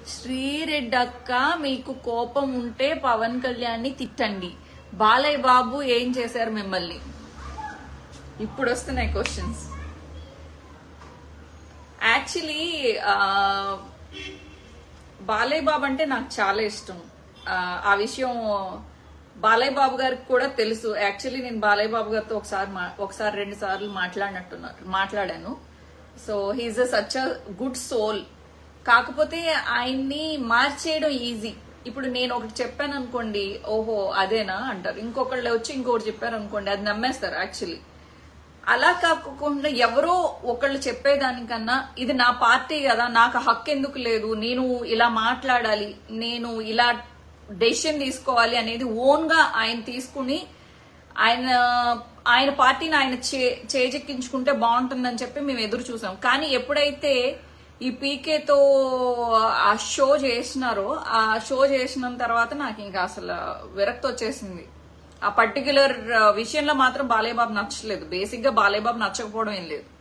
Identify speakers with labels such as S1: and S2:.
S1: శ్రీరెడ్డి అక్క మీకు కోపం ఉంటే పవన్ కళ్యాణ్ తిట్టండి బాలయ్య బాబు ఏం చేశారు మిమ్మల్ని ఇప్పుడు వస్తున్నాయి క్వశ్చన్స్ యాక్చువల్లీ బాలయ్య బాబు అంటే నాకు చాలా ఇష్టం ఆ, ఆ విషయం బాలయ్య బాబు గారికి కూడా తెలుసు యాక్చువల్లీ నేను బాలయ్య బాబు గారితో ఒకసారి మా- ఒకసారి రెండు సార్లు మాట్లాడినట్టున్నారు మాట్లాడాను so he is a such a good soul కాకపోతే ఆయన్ని మార్చేయడం ఈజీ ఇప్పుడు నేను ఒకటి చెప్పాను అనుకోండి ఓహో అదేనా అంటారు ఇంకొకళ్ళు వచ్చి ఇంకొకటి చెప్పారు అనుకోండి అది నమ్మేస్తారు యాక్చువల్లీ అలా కాకుండా ఎవరో ఒకళ్ళు చెప్పేదానికన్నా ఇది నా పార్టీ కదా నాకు హక్కు ఎందుకు లేదు నేను ఇలా మాట్లాడాలి నేను ఇలా డెసిషన్ తీసుకోవాలి అనేది ఓన్ గా ఆయన తీసుకుని ఆయన ఆయన పార్టీని ఆయన చే- చేజెక్కించుకుంటే బాగుంటుందని చెప్పి మేము ఎదురు చూసాం కానీ ఎప్పుడైతే ఈ పీకేతో ఆ షో చేసినారో ఆ షో చేసిన తర్వాత నాకు ఇంకా అసలు విరక్తి వచ్చేసింది ఆ పర్టికులర్ విషయంలో మాత్రం బాలయ్య బాబు నచ్చలేదు బేసిక్ గా బాలయ్య బాబు నచ్చకపోవడం ఏం లేదు